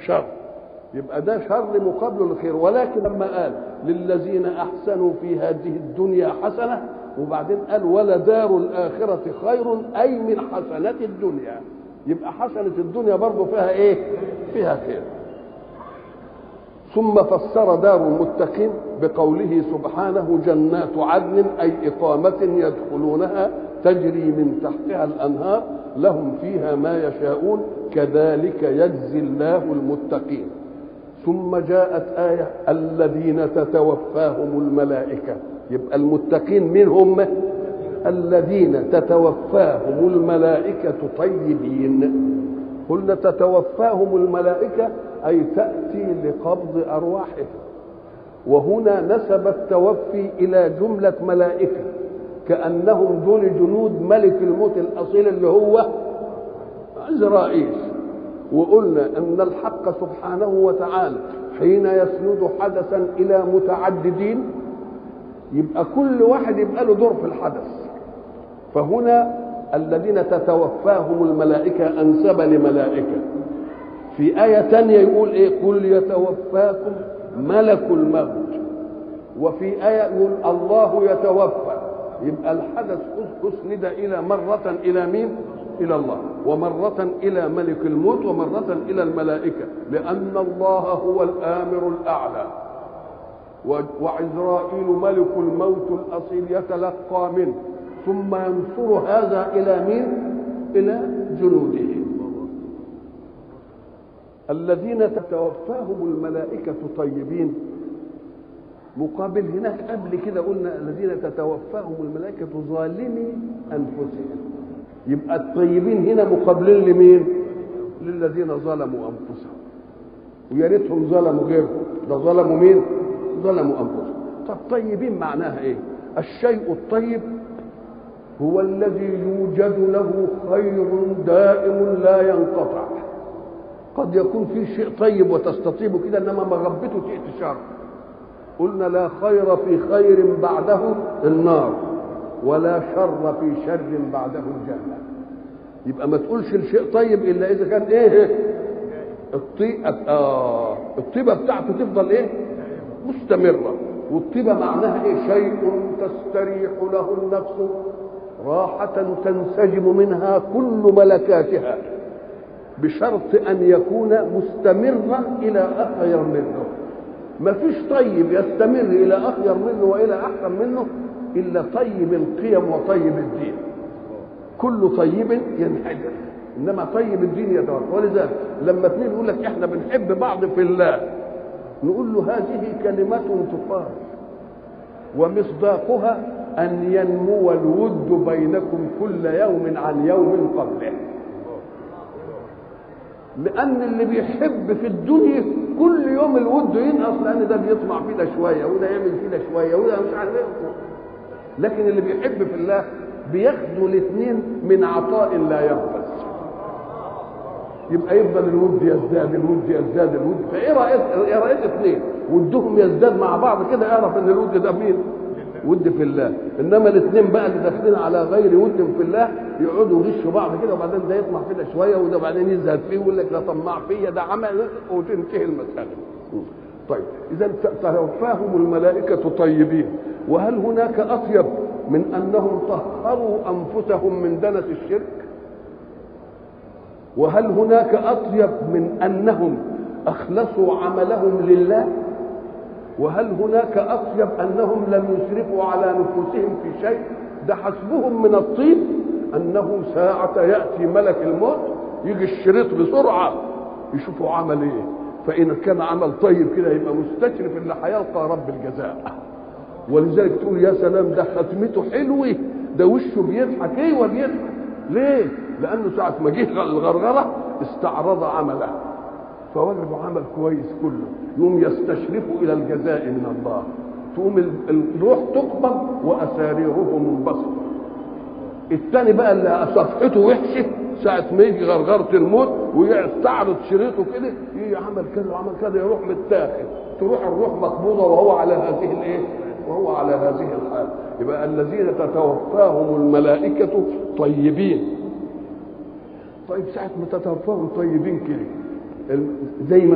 شر يبقى ده شر مقابل الخير ولكن لما قال للذين احسنوا في هذه الدنيا حسنه وبعدين قال ولدار الاخره خير اي من حسنات الدنيا يبقى حسنه الدنيا برضه فيها ايه فيها خير ثم فسر دار المتقين بقوله سبحانه جنات عدن اي اقامه يدخلونها تجري من تحتها الانهار لهم فيها ما يشاءون كذلك يجزي الله المتقين ثم جاءت آية الذين تتوفاهم الملائكة يبقى المتقين منهم الذين تتوفاهم الملائكة طيبين قلنا تتوفاهم الملائكة أي تأتي لقبض أرواحهم وهنا نسب التوفي إلى جملة ملائكة كأنهم دول جنود ملك الموت الأصيل اللي هو عزرائيل وقلنا ان الحق سبحانه وتعالى حين يسند حدثا الى متعددين يبقى كل واحد يبقى له دور في الحدث فهنا الذين تتوفاهم الملائكة أنسب لملائكة في آية تانية يقول إيه قل يتوفاكم ملك الموت وفي آية يقول الله يتوفى يبقى الحدث أسند إلى مرة إلى مين إلى الله ومرة إلى ملك الموت ومرة إلى الملائكة لأن الله هو الآمر الأعلى وعزرائيل ملك الموت الأصيل يتلقى منه ثم ينصر هذا إلى مين؟ إلى جنوده الذين تتوفاهم الملائكة طيبين مقابل هناك قبل كده قلنا الذين تتوفاهم الملائكة ظالمي أنفسهم يبقى الطيبين هنا مقابلين لمين؟ للذين ظلموا انفسهم ويا ريتهم ظلموا غيرهم ده ظلموا مين؟ ظلموا انفسهم طب طيبين معناها ايه؟ الشيء الطيب هو الذي يوجد له خير دائم لا ينقطع قد يكون في شيء طيب وتستطيبه كده انما مغبته تأتي شر قلنا لا خير في خير بعده النار ولا شر في شر بعده الجنة يبقى ما تقولش الشيء طيب إلا إذا كان إيه الطيبة آه الطيبة بتاعته تفضل إيه مستمرة والطيبة معناها إيه شيء تستريح له النفس راحة تنسجم منها كل ملكاتها بشرط أن يكون مستمرا إلى أخير منه ما فيش طيب يستمر إلى أخير منه وإلى أحسن منه الا طيب القيم وطيب الدين كل طيب ينحدر انما طيب الدين يتوفى ولذلك لما اثنين يقول لك احنا بنحب بعض في الله نقول له هذه كلمة تقال ومصداقها أن ينمو الود بينكم كل يوم عن يوم قبله لأن اللي بيحب في الدنيا كل يوم الود ينقص لأن ده بيطمع فيه ده شوية وده يعمل فيه ده شوية وده مش عارف ايه لكن اللي بيحب في الله بياخدوا الاثنين من عطاء لا ينفذ يبقى يفضل الود يزداد الود يزداد الود فايه رايك ايه رايك اثنين ودهم يزداد مع بعض كده اعرف ان الود ده مين ود في الله انما الاثنين بقى اللي داخلين على غير ود في الله يقعدوا يغشوا بعض كده وبعدين ده يطمع كده شويه وده بعدين يزهد فيه ويقول لك ده طماع فيا ده عمل وتنتهي المساله طيب اذا توفاهم الملائكه طيبين وهل هناك اطيب من انهم طهروا انفسهم من دنس الشرك وهل هناك اطيب من انهم اخلصوا عملهم لله وهل هناك اطيب انهم لم يسرفوا على نفوسهم في شيء ده حسبهم من الطيب انه ساعة يأتي ملك الموت يجي الشريط بسرعة يشوفوا عمل ايه فإن كان عمل طيب كده يبقى مستشرف اللي هيلقى رب الجزاء ولذلك تقول يا سلام ده ختمته حلوة ده وشه بيضحك ايوه بيضحك ليه؟ لأنه ساعة ما جه الغرغرة استعرض عمله فوجدوا عمل كويس كله يقوم يستشرفوا إلى الجزاء من الله تقوم الروح تقبض وأساريره منبسطة الثاني بقى اللي صفحته وحشه ساعة ما يجي غرغرة الموت ويستعرض شريطه كده يجي عمل كذا وعمل كذا يروح متاخد تروح الروح مقبوضة وهو على هذه الايه؟ وهو على هذه الحال يبقى الذين تتوفاهم الملائكة طيبين طيب ساعة ما تتوفاهم طيبين كده زي ما